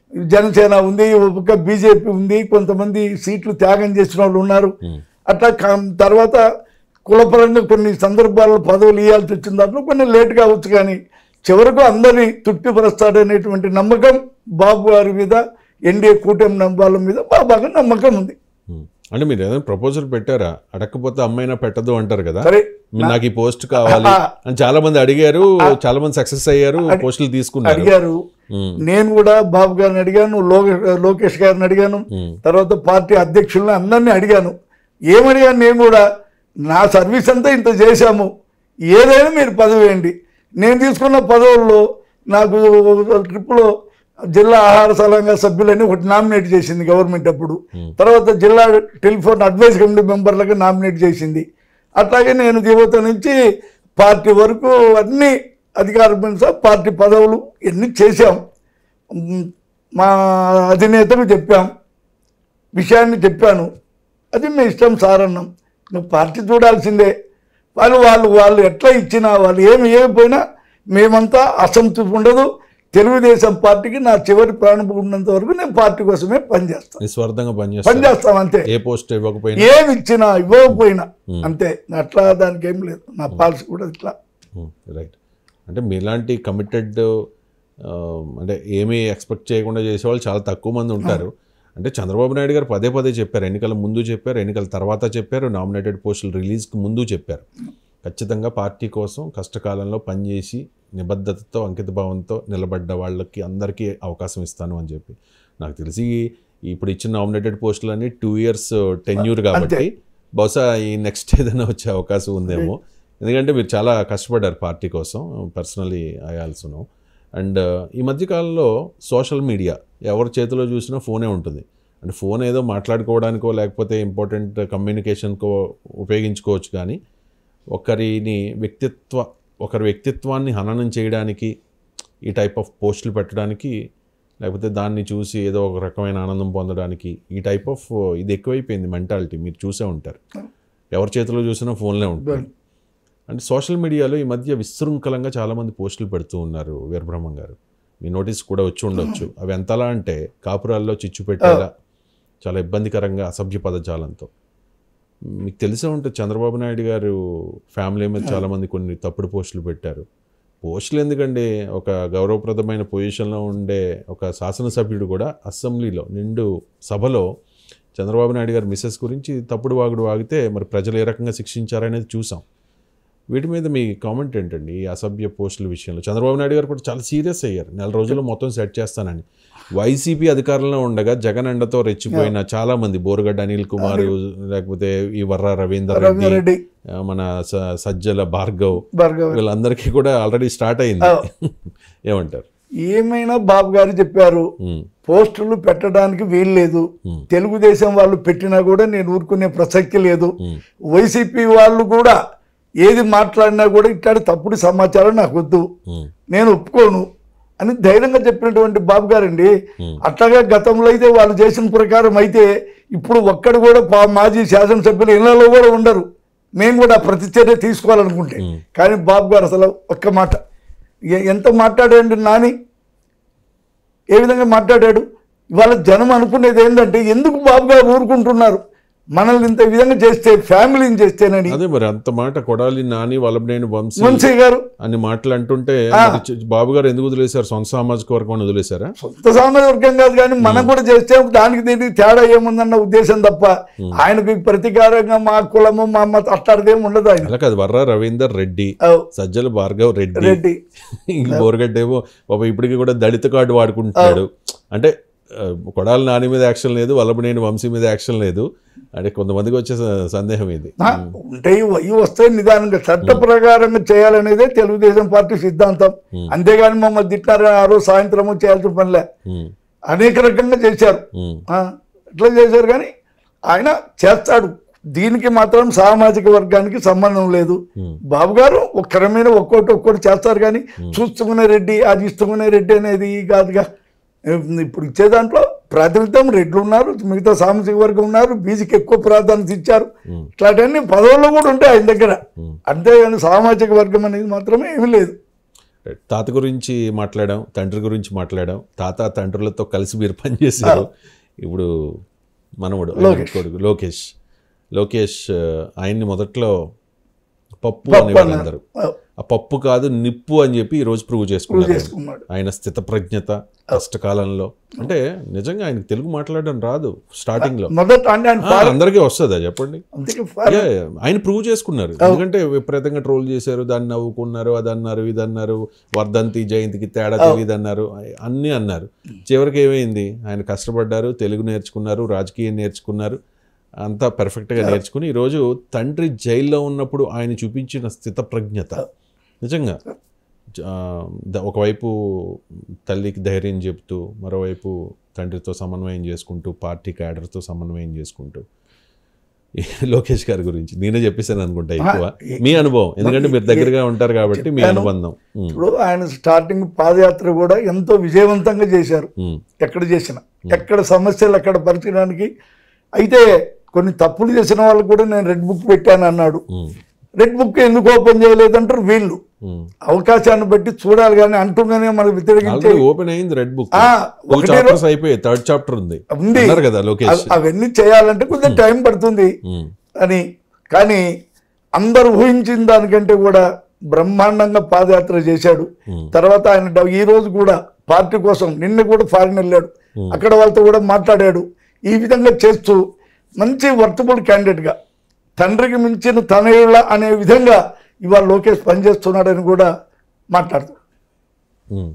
జనసేన ఉంది ఒక బీజేపీ ఉంది కొంతమంది సీట్లు త్యాగం చేసిన వాళ్ళు ఉన్నారు అట్లా కం- తర్వాత కులపరంగా కొన్ని సందర్భాల్లో పదవులు ఇవ్వాల్సి వచ్చిన దాంట్లో కొన్ని లేట్ కావచ్చు కానీ చివరకు అందరినీ తృప్తిపరుస్తాడనేటువంటి నమ్మకం బాబు గారి మీద ఎన్డీఏ కూటమి నమ్మాల మీద బాగా నమ్మకం ఉంది ఉమ్. అంటే మీరు ఏదైనా ప్రపోజల్ పెట్టారా అడగకపోతే అమ్మాయినా పెట్టదు అంటారు కదా సరే మీరు నాకు ఈ పోస్ట్ కావాలి అని చాలా మంది అడిగారు చాలా మంది సక్సెస్ అయ్యారు పోస్టులు తీసుకున్నారు అడిగారు ఉమ్. నేను కూడా బాబు గారిని అడిగాను లోకేష్ లోకేష్ గారిని అడిగాను ఉమ్. తర్వాత పార్టీ అధ్యక్షులను అందరినీ అడిగాను ఏమడిగాను నేను కూడా నా సర్వీస్ అంతా ఇంత చేశాము ఏదైనా మీరు పదవి వేయండి నేను తీసుకున్న పదవుల్లో నాకు ట్రిప్లో జిల్లా ఆహార సలహా సభ్యులని ఒకటి నామినేట్ చేసింది గవర్నమెంట్ అప్పుడు తర్వాత జిల్లా టెలిఫోన్ అడ్వైస్ కమిటీ మెంబర్లకు నామినేట్ చేసింది అట్లాగే నేను యువత నుంచి పార్టీ వరకు అన్ని అధికార పార్టీ పదవులు ఎన్ని చేశాం మ్, మా అధినేతకు చెప్పాం విషయాన్ని చెప్పాను అది మీ ఇష్టం సార్ అన్నాం నువ్వు పార్టీ చూడాల్సిందే వాళ్ళు వాళ్ళు వాళ్ళు ఎట్లా ఇచ్చినా వాళ్ళు ఏమి ఏమైపోయినా మేమంతా అసంతృప్తి ఉండదు తెలుగుదేశం పార్టీకి నా చివరి ప్రాణం ఉన్నంత వరకు నేను పార్టీ కోసమే పనిచేస్తాను నిస్వార్థంగా పనిచేస్తారు పనిచేస్తాం అంతే ఏ పోస్ట్ ఇవ్వకపోయినా ఏమి ఇచ్చినా ఇవ్వకపోయినా అంతే అట్లా దానికి ఏం లేదు నా పాలసీ కూడా ఇట్లా రైట్ అంటే మీలాంటి కమిటెడ్ అంటే ఏమీ ఎక్స్పెక్ట్ చేయకుండా చేసేవాళ్ళు చాలా తక్కువ మంది ఉంటారు అంటే చంద్రబాబు నాయుడు గారు పదే పదే చెప్పారు ఎన్నికల ముందు చెప్పారు ఎన్నికల తర్వాత చెప్పారు నామినేటెడ్ పోస్టులు రిలీజ్కి ముందు చెప్పారు ఖచ్చితంగా పార్టీ కోసం కష్టకాలంలో పనిచేసి నిబద్ధతతో అంకితభావంతో నిలబడ్డ వాళ్ళకి అందరికీ అవకాశం ఇస్తాను అని చెప్పి నాకు తెలిసి ఇప్పుడు ఇచ్చిన నామినేటెడ్ పోస్టులన్నీ టూ ఇయర్స్ టెన్యూర్ కాబట్టి బహుశా ఈ నెక్స్ట్ ఏదైనా వచ్చే అవకాశం ఉందేమో ఎందుకంటే మీరు చాలా కష్టపడ్డారు పార్టీ కోసం personally I also know and ఈ మధ్యకాలంలో సోషల్ మీడియా ఎవరి చేతిలో చూసినా ఫోనే ఉంటుంది అంటే ఫోన్ ఏదో మాట్లాడుకోవడానికో లేకపోతే ఇంపార్టెంట్ కమ్యూనికేషన్కో ఉపయోగించుకోవచ్చు కానీ ఒకరిని వ్యక్తిత్వ ఒకరి వ్యక్తిత్వాన్ని హననం చేయడానికి ఈ టైప్ ఆఫ్ పోస్టులు పెట్టడానికి లేకపోతే దాన్ని చూసి ఏదో ఒక రకమైన ఆనందం పొందడానికి ఈ టైప్ ఆఫ్ ఇది ఎక్కువైపోయింది మెంటాలిటీ మీరు చూసే ఉంటారు ఎవరి చేతిలో చూసినా ఫోన్లే ఉంటుంది అంటే సోషల్ మీడియాలో ఈ మధ్య విశృంఖలంగా చాలామంది పోస్టులు పెడుతూ ఉన్నారు వీరబ్రహ్మం గారు మీ నోటీస్ కూడా వచ్చి ఉండొచ్చు అవి ఎంతలా అంటే కాపురాల్లో చిచ్చు పెట్టేలా చాలా ఇబ్బందికరంగా అసభ్య పదజాలంతో మీకు తెలిసే ఉంటుంది చంద్రబాబు నాయుడు గారు ఫ్యామిలీ మీద చాలామంది కొన్ని తప్పుడు పోస్టులు పెట్టారు పోస్టులు ఎందుకండి ఒక గౌరవప్రదమైన పొజిషన్లో ఉండే ఒక శాసనసభ్యుడు కూడా అసెంబ్లీలో నిండు సభలో చంద్రబాబు నాయుడు గారి మిస్సెస్ గురించి తప్పుడు వాగుడు వాగితే మరి ప్రజలు ఏ రకంగా శిక్షించారనేది చూసాం వీటి మీద మీ కామెంట్ ఏంటండి ఈ అసభ్య పోస్టుల విషయంలో చంద్రబాబు నాయుడు గారు కూడా చాలా సీరియస్ అయ్యారు నెల రోజుల్లో మొత్తం సెట్ చేస్తానని వైసీపీ అధికారంలో ఉండగా జగన్ ఎండతో రెచ్చిపోయిన చాలా మంది బోరుగడ్డ అనిల్ కుమార్ లేకపోతే ఈ వర్ర రవీందర్ రెడ్డి రెడ్డి ఆ, మన స- సజ్జల భార్గవ్ భార్గవ్ వీళ్ళందరికీ కూడా ఆల్రెడీ స్టార్ట్ అయింది ఏమంటారు ఏమైనా బాబు గారు చెప్పారు ఉమ్, పోస్టులు పెట్టడానికి వీల్లేదు తెలుగుదేశం వాళ్ళు పెట్టినా కూడా నేను ఊరుకునే ప్రసక్తి లేదు ఉమ్, వైసీపీ వాళ్ళు కూడా ఏది మాట్లాడినా కూడా ఇట్లాంటి తప్పుడు సమాచారం నాకు వద్దు ఉమ్, నేను ఒప్పుకోను అని ధైర్యంగా చెప్పినటువంటి బాబు గారండి అట్లాగా గతంలో అయితే వాళ్ళు చేసిన ప్రకారం అయితే ఇప్పుడు ఒక్కడు కూడా పా- మాజీ శాసనసభ్యులు ఇళ్లలో కూడా ఉండరు మేము కూడా ప్రతిచర్య తీసుకోవాలనుకుంటే కానీ బాబు గారు అసలు ఒక్క మాట ఎ- ఎంత మాట్లాడాడు నాని ఏ విధంగా మాట్లాడాడు ఇవాళ జనం అనుకునేది ఏంటంటే ఎందుకు బాబు గారు ఊరుకుంటున్నారు మనల్ని ఇంత విధంగా చేస్తే ఫ్యామిలీని చేస్తేనని అదే మరి అంత మాట కొడాలి నాని వల్లభనేని వంశీ వంశీ గారు అని మాటలు అంటుంటే మరి చ- బాబు గారు ఎందుకు వదిలేశారు సొంత సామాజిక వర్గం వదిలేశారా సొంత సామాజిక వర్గం కాదు కానీ మనం కూడా చేస్తే దానికి దీనికి తేడా ఏముందన్న ఉద్దేశం తప్ప ఆయనకు ప్రతీకారంగా మా కులము మా అమ్మ అట్లాంటిదేం ఉండదు ఆయన అలా కాదు వర్ర రవీందర్ రెడ్డి అవ్ సజ్జల భార్గవ్ రెడ్డి రెడ్డి ఇంక బోరగడ్డ ఏమో పాప ఇప్పటికీ కూడా దళిత కార్డు వాడుకుంటున్నాడు అంటే ఆ, కొడాలి నాని మీద యాక్షన్ లేదు వల్లభనేని వంశీ మీద యాక్షన్ లేదు అంటే కొంతమందికి వచ్చే స- సందేహం ఇది ఆ, ఉంటాయి ఇవి వస్తాయి నిదానంగా చట్ట ప్రకారంగా చేయాలనేదే తెలుగుదేశం పార్టీ సిద్ధాంతం అంతేగాని మమ్మల్ని తిట్టారు ఆ రోజు సాయంత్రము చేయాల్సిన పనిలే ఉమ్, అనేక రకంగా చేశారు ఉమ్, ఆ, ఎట్లా చేశారు కానీ ఆయన చేస్తాడు దీనికి మాత్రం సామాజిక వర్గానికి సంబంధం లేదు బాబు గారు ఒక్కరి మీద ఒక్కోటి ఒక్కోటి చేస్తారు కానీ చూస్తుకునే రెడ్డి అది ఇస్తుకునే రెడ్డి అనేది కాదుగా ఇప్పుడు ఇచ్చే దాంట్లో ప్రాతినిధ్యం రెడ్లు ఉన్నారు మిగతా సామాజిక వర్గం ఉన్నారు బీసీకి ఎక్కువ ప్రాధాన్యత ఇచ్చారు ఇట్లాంటివన్నీ పదవుల్లో కూడా ఉంటాయి ఆయన దగ్గర అంతేగాని సామాజిక వర్గం అనేది మాత్రమే ఏమీ లేదు రైట్. తాత గురించి మాట్లాడాం తండ్రి గురించి మాట్లాడాం తాత తండ్రులతో కలిసి మీరు పనిచేశారు ఇప్పుడు మనవడు ఆయన కొడుకు లోకేష్ లోకేష్ ఆ, ఆయన్ని మొదట్లో పప్పు అనేవాళ్ళు అందరూ ఆ పప్పు కాదు నిప్పు అని చెప్పి ఈ రోజు ప్రూవ్ ప్రూవ్ చేసుకున్నారు ఆయన. చేసుకున్నాడు ఆయన స్థితప్రజ్ఞత కష్టకాలంలో అంటే నిజంగా ఆయనకి తెలుగు మాట్లాడడం రాదు స్టార్టింగ్ లో మొదట అంటే ఆయన ఆ, అందరికీ వస్తుందా చెప్పండి అందుకే Yeah, yeah. ఆయన ప్రూవ్ చేసుకున్నారు ఎందుకంటే విపరీతంగా ట్రోల్ చేశారు దాన్ని నవ్వుకున్నారు అది అన్నారు ఇది అన్నారు వర్ధంతి జయంతికి తేడా తెలియదు అన్నారు అన్నీ అన్నారు చివరికి ఏమైంది ఆయన కష్టపడ్డారు తెలుగు నేర్చుకున్నారు రాజకీయం నేర్చుకున్నారు అంతా perfect గా నేర్చుకుని ఈరోజు తండ్రి జైల్లో ఉన్నప్పుడు ఆయన చూపించిన స్థితప్రజ్ఞత నిజంగా జ- ఆ, ద- ఒకవైపు తల్లికి ధైర్యం చెప్తూ మరోవైపు తండ్రితో సమన్వయం చేసుకుంటూ పార్టీ క్యాడర్తో సమన్వయం చేసుకుంటూ ఈ లోకేష్ గారి గురించి నేనే చెప్పేసాను అనుకుంటా ఎక్కువ మీ అనుభవం ఎందుకంటే మీరు దగ్గరగా ఉంటారు కాబట్టి మీ అనుబంధం ఉమ్, ఇప్పుడు ఆయన స్టార్టింగ్ పాదయాత్ర కూడా ఎంతో విజయవంతంగా చేశారు ఉమ్, ఎక్కడ చేసిన ఎక్కడ సమస్యలు అక్కడ పరిచయడానికి అయితే కొన్ని తప్పులు చేసిన వాళ్ళకు కూడా నేను రెడ్ బుక్ పెట్టాను అన్నాడు ఉమ్, రెడ్ బుక్ ఎందుకు ఓపెన్ చేయలేదంటారు వీళ్ళు ఉమ్. అవకాశాన్ని బట్టి చూడాలి కానీ అంటూనే మనకు వ్యతిరేకించే ఆల్రెడీ ఓపెన్ అయింది రెడ్ బుక్ ఆ, టూ ఒకటే చాప్టర్స్ అయిపోయాయి థర్డ్ చాప్టర్ ఉంది ఉంది. అన్నారు కదా లోకేష్ అవ- అవన్నీ చేయాలంటే కొంచెం టైం పడుతుంది ఉమ్, అని కానీ అందరూ ఊహించిన దానికంటే కూడా బ్రహ్మాండంగా పాదయాత్ర చేశాడు Hmm. తర్వాత ఆయన డ- ఈ రోజు కూడా పార్టీ కోసం నిన్న కూడా ఫారిన్ వెళ్ళాడు అక్కడ వాళ్ళతో కూడా మాట్లాడాడు ఈ విధంగా చేస్తూ మంచి వర్తబుల్ క్యాండిడేట్గా తండ్రికి మించిన తనయుళ్ళ అనే విధంగా ఇవాళ లోకేష్ పనిచేస్తున్నాడని కూడా మాట్లాడుతాడు ఉమ్,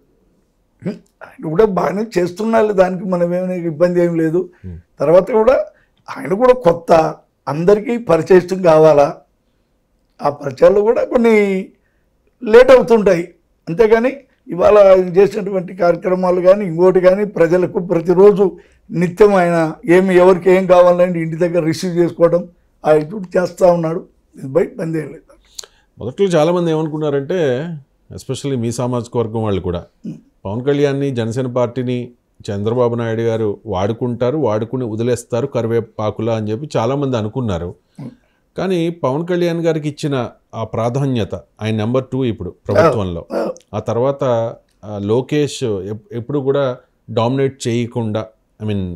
ఆయన కూడా బాగానే చేస్తున్నారు దానికి మనం ఏమైనా ఇబ్బంది ఏం లేదు తర్వాత కూడా ఆయన కూడా కొత్త అందరికీ పరిచయం కావాలా ఆ పరిచయాలు కూడా కొన్ని లేట్ అవుతుంటాయి అంతేగాని ఇవాళ ఆయన చేసినటువంటి కార్యక్రమాలు కానీ ఇంకోటి కానీ ప్రజలకు ప్రతిరోజు నిత్యం ఆయన ఏమి ఎవరికి ఏం కావాలంటే ఇంటి దగ్గర రిసీవ్ చేసుకోవడం ఆ ఇప్పుడు చేస్తూ ఉన్నాడు ఇది బయట పని ఏం లేదు మొదట్లో చాలామంది ఏమనుకున్నారంటే ఎస్పెషల్లీ మీ సామాజిక వర్గం వాళ్ళు కూడా పవన్ కళ్యాణ్ని జనసేన పార్టీని చంద్రబాబు నాయుడు గారు వాడుకుంటారు వాడుకుని వదిలేస్తారు కరివేపాకులా అని చెప్పి చాలామంది అనుకున్నారు కానీ పవన్ కళ్యాణ్ గారికి ఇచ్చిన ఆ ప్రాధాన్యత ఆయన నెంబర్ టూ ఇప్పుడు ప్రభుత్వంలో ఆ తర్వాత ఆ, లోకేష్ ఎప్- ఎప్పుడు కూడా డామినేట్ చేయకుండా ఐ మీన్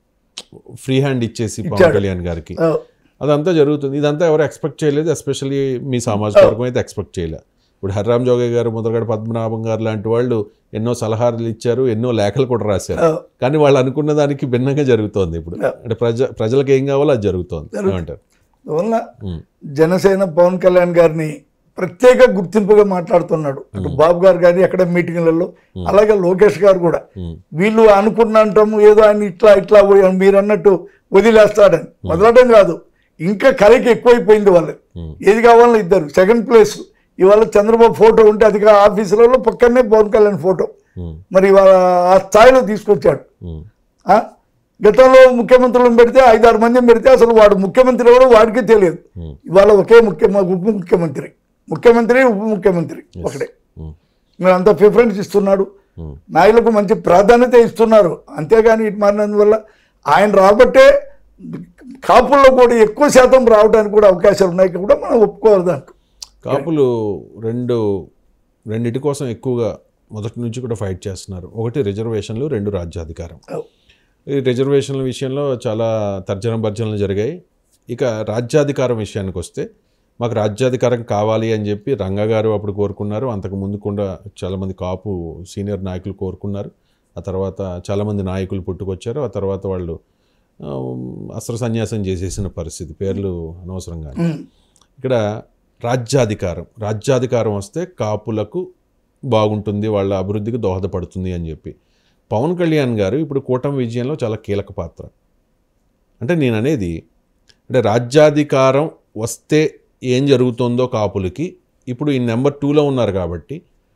ఫ్రీ హ్యాండ్ ఇచ్చేసి పవన్ కళ్యాణ్ గారికి ఆ, అదంతా జరుగుతుంది ఇదంతా ఎవరు ఎక్స్పెక్ట్ చేయలేదు ఎస్పెషల్లీ మీ సామాజిక వర్గం అయితే ఎక్స్పెక్ట్ చేయలేదు ఇప్పుడు హర్రామ్ జోగయ్య గారు ముద్రగడ పద్మనాభం గారు లాంటి వాళ్ళు ఎన్నో సలహాలు ఇచ్చారు ఎన్నో లేఖలు కూడా రాశారు ఆ, కానీ వాళ్ళు అనుకున్న దానికి భిన్నంగా జరుగుతోంది ఇప్పుడు అంటే ప్రజ ప్రజలకు ఏం కావాలో అది జరుగుతోంది ఏమంటారు అందువల్ల ఉమ్, జనసేన పవన్ కళ్యాణ్ గారిని ప్రత్యేక గుర్తింపుగా మాట్లాడుతున్నాడు అటు బాబు గారు కానీ అక్కడ మీటింగ్లలో అలాగే లోకేష్ గారు కూడా ఉమ్, వీళ్ళు అనుకున్నంటాము ఏదో ఆయన ఇట్లా ఇట్లా పోయి- మీరు అన్నట్టు వదిలేస్తాడని వదలడం కాదు ఇంకా కలకి ఎక్కువైపోయింది వాళ్ళకి ఉమ్, ఏది కావాలో ఇద్దరు సెకండ్ ప్లేస్ ఇవాళ చంద్రబాబు ఫోటో ఉంటే అది కా- ఆఫీసులలో పక్కనే పవన్ కళ్యాణ్ ఫోటో ఉమ్, మరి ఇవాళ ఆ స్థాయిలో తీసుకొచ్చాడు ఉమ్, ఆ? గతంలో ముఖ్యమంత్రులను పెడితే ఐదారు మందిని పెడితే అసలు వాడు ముఖ్యమంత్రి ఎవరో వాడికే తెలియదు ఉమ్, ఇవాళ ఒకే ముఖ్య ఉప ముఖ్యమంత్రి ముఖ్యమంత్రి ఉప ముఖ్యమంత్రి ఒకటే ఉమ్, మీరు అంత ప్రిఫరెన్స్ ఇస్తున్నాడు ఉమ్, నాయకులకు మంచి ప్రాధాన్యత ఇస్తున్నారు అంతేగాని ఇటు మారినందువల్ల ఆయన రాబట్టే కాపుల్లో కూడా ఎక్కువ శాతం రావడానికి కూడా అవకాశాలు ఉన్నాయి కూడా మనం ఒప్పుకోవాలి దాంట్లో కాపులు రెండు రెండిటి కోసం ఎక్కువగా మొదటి నుంచి కూడా ఫైట్ చేస్తున్నారు ఒకటి రిజర్వేషన్లు రెండు రాజ్యాధికారం ఈ రిజర్వేషన్ల విషయంలో చాలా తర్జన భర్జనలు జరిగాయి ఇక రాజ్యాధికారం విషయానికి వస్తే మాకు రాజ్యాధికారం కావాలి అని చెప్పి రంగా గారు అప్పుడు కోరుకున్నారు అంతకు ముందు కూడా చాలామంది కాపు సీనియర్ నాయకులు కోరుకున్నారు ఆ తర్వాత చాలామంది నాయకులు పుట్టుకొచ్చారు ఆ తర్వాత వాళ్ళు ఆ, అస్త్ర సన్యాసం చేసేసిన పరిస్థితి పేర్లు అనవసరంగా ఉమ్. ఇక్కడ రాజ్యాధికారం రాజ్యాధికారం వస్తే కాపులకు బాగుంటుంది వాళ్ళ అభివృద్ధికి దోహదపడుతుంది అని చెప్పి పవన్ కళ్యాణ్ గారు ఇప్పుడు కూటమి విజయంలో చాలా కీలక పాత్ర అంటే నేను అనేది అంటే రాజ్యాధికారం వస్తే ఏం జరుగుతుందో కాపులకి ఇప్పుడు ఈ నెంబర్ టూలో ఉన్నారు కాబట్టి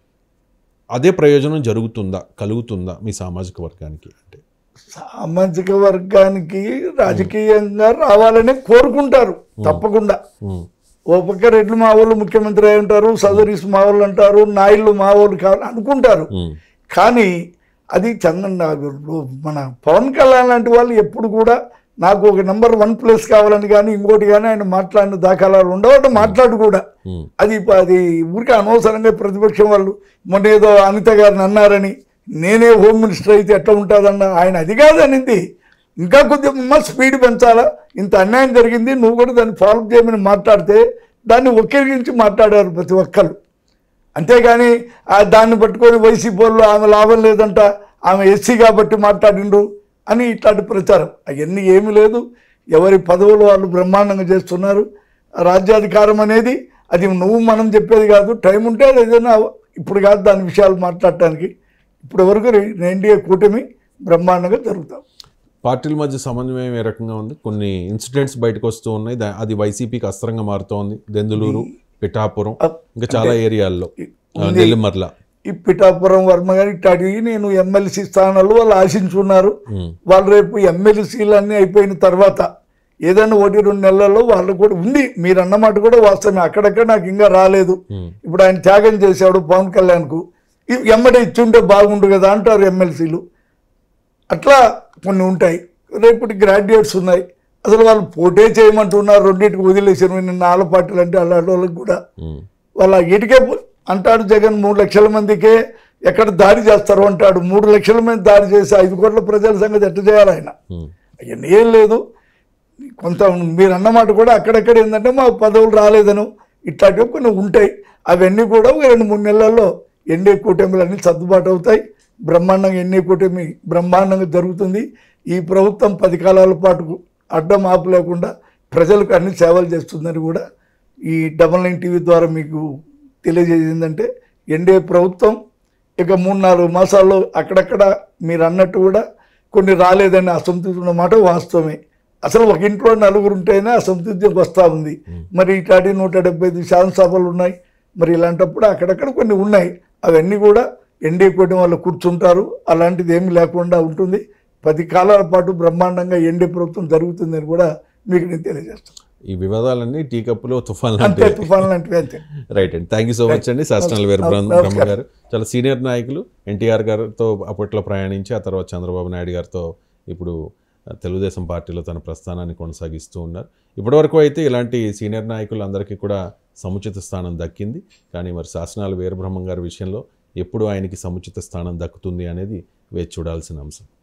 అదే ప్రయోజనం జరుగుతుందా కలుగుతుందా మీ సామాజిక వర్గానికి అంటే సామాజిక వర్గానికి రాజకీయంగా రావాలని కోరుకుంటారు తప్పకుండా ఉమ్, ఓ పక్క రెడ్లు మా వాళ్ళు ముఖ్యమంత్రి అయి ఉంటారు సదరీస్ మా వాళ్ళు అంటారు నాయుళ్ళు మా వాళ్ళు కావాలి అనుకుంటారు ఉమ్, కానీ అది చంద్ర మన పవన్ కళ్యాణ్ లాంటి వాళ్ళు ఎప్పుడు కూడా నాకు ఒక నెంబర్ వన్ ప్లేస్ కావాలని కానీ ఇంకోటి కానీ ఆయన మాట్లాడిన దాఖలాలు ఉండవు అంటే మాట్లాడు కూడా ఉమ్, అది అది ఊరికే అనవసరంగా ప్రతిపక్షం వాళ్ళు మొన్న ఏదో అనిత గారిని అన్నారని నేనే హోమ్ మినిస్టర్ అయితే ఎట్లా ఉంటుందన్న ఆయన అది కాదనింది ఇంకా కొద్దిగా స్పీడ్ పెంచాలా ఇంత అన్యాయం జరిగింది నువ్వు కూడా దాన్ని ఫాలో చేయమని మాట్లాడితే దాన్ని వక్రీకరించి మాట్లాడారు ప్రతి ఒక్కళ్ళు అంతేగాని ఆ దాన్ని పట్టుకొని వైసీపీ వాళ్ళు ఆమె లాభం లేదంట ఆమె ఎస్సీ కాబట్టి మాట్లాడిండ్రు అని ఇట్లాంటి ప్రచారం అవన్నీ ఏమీ లేదు ఎవరి పదవులు వాళ్ళు బ్రహ్మాండంగా చేస్తున్నారు రాజ్యాధికారం అనేది అది నువ్వు మనం చెప్పేది కాదు టైం ఉంటే అది ఏదైనా ఇప్పుడు కాదు దాని విషయాలు మాట్లాడటానికి ఇప్పుడు వరకు ఎన్డీఏ కూటమి బ్రహ్మాండంగా జరుగుతాం పార్టీల మధ్య సమన్వయం ఏ రకంగా ఉంది కొన్ని ఇన్సిడెంట్స్ బయటకు వస్తూ ఉన్నాయి దా- అది వైసీపీకి అస్త్రంగా మారుతోంది దెందులూరు పిఠాపురం ఇంకా చాలా ఏరియాల్లో ఆ, నెల్లిమర్ల ఈ పిఠాపురం వర్మ గారి ఇట్లాంటివి నేను ఎమ్మెల్సీ స్థానాలు వాళ్ళు ఆశించున్నారు ఉమ్, వాళ్ళు రేపు ఎమ్మెల్సీలు అన్నీ అయిపోయిన తర్వాత ఏదైనా ఒకటి రెండు నెలల్లో వాళ్ళు కూడా ఉంది మీరు అన్నమాట కూడా వాస్తవమే అక్కడక్కడ నాకు ఇంకా రాలేదు ఉమ్, ఇప్పుడు ఆయన త్యాగం చేశాడు పవన్ కళ్యాణ్కు ఇ- ఎమ్మటే ఇచ్చుంటే బాగుండు కదా అంటారు ఎమ్మెల్సీలు అట్లా కొన్ని ఉంటాయి రేపటి గ్రాడ్యుయేట్స్ ఉన్నాయి అసలు వాళ్ళు పోటీ చేయమంటున్నారు రెండింటికి వదిలేసారు నిన్న ఆల పార్టీలు అంటే అలాంటి వాళ్ళకి కూడా ఉమ్, వాళ్ళ ఇటుకే పో- అంటాడు జగన్ మూడు లక్షల మందికే ఎక్కడ దాడి చేస్తారు అంటాడు మూడు లక్షల మంది దాడి చేసి ఐదు కోట్ల ప్రజల సంగతి ఎట్ట చేయాలి ఆయన ఉమ్, అవన్నీ ఏం లేదు కొంత మీరు అన్నమాట కూడా అక్కడక్కడ ఏంటంటే మా పదవులు రాలేదను ఇట్లాంటివి కొన్ని ఉంటాయి అవన్నీ కూడా ఒక రెండు మూడు నెలల్లో ఎన్డీఏ కూటమిలు అన్నీ సర్దుబాటు అవుతాయి బ్రహ్మాండంగా ఎన్డీఏ కూటమి బ్రహ్మాండంగా జరుగుతుంది ఈ ప్రభుత్వం పది కాలాల పాటు అడ్డం ఆపు లేకుండా ప్రజలకు అన్ని సేవలు చేస్తుందని కూడా ఈ డబల్ నైన్ టీవీ ద్వారా మీకు తెలియజేసిందంటే ఎన్డీఏ ప్రభుత్వం ఇక మూడు నాలుగు మాసాల్లో అక్కడక్కడ మీరు అన్నట్టు కూడా కొన్ని రాలేదని అసంతృప్తి ఉన్న మాట వాస్తవమే అసలు ఒక ఇంట్లో నలుగురు ఉంటేనే అసంతృప్తి వస్తూ ఉంది మరి ఇట్లాంటి నూట డెబ్బై ఐదు శాసనసభలు ఉన్నాయి మరి ఇలాంటప్పుడు అక్కడక్కడ కొన్ని ఉన్నాయి అవన్నీ కూడా ఎన్డీఏ కూటమి వాళ్ళు కూర్చుంటారు అలాంటిది ఏమీ లేకుండా ఉంటుంది పది కాలాల పాటు బ్రహ్మాండంగా ఎన్డీఏ ప్రభుత్వం జరుగుతుందని కూడా మీకు నేను తెలియజేస్తాను ఈ వివాదాలన్నీ టీ కప్పులో తుఫాన్ అంతే లాంటివి తుఫాన్ లాంటివి అంతే రైట్ అండి థ్యాంక్ యూ సో మచ్ అండి శాసనాల వీర బ్రహ్మ బ్రహ్మ గారు చాలా సీనియర్ నాయకులు ఎన్టీఆర్ గారితో అప్పట్లో ప్రయాణించి ఆ తర్వాత చంద్రబాబు నాయుడు గారితో ఇప్పుడు ఆ, తెలుగుదేశం పార్టీలో తన ప్రస్థానాన్ని కొనసాగిస్తూ ఉన్నారు ఇప్పటివరకు అయితే ఇలాంటి సీనియర్ నాయకులు అందరికీ కూడా సముచిత స్థానం దక్కింది కానీ మరి శాసనాల వీరబ్రహ్మం గారి విషయంలో ఎప్పుడు ఆయనకి సముచిత స్థానం దక్కుతుంది అనేది వేచి చూడాల్సిన అంశం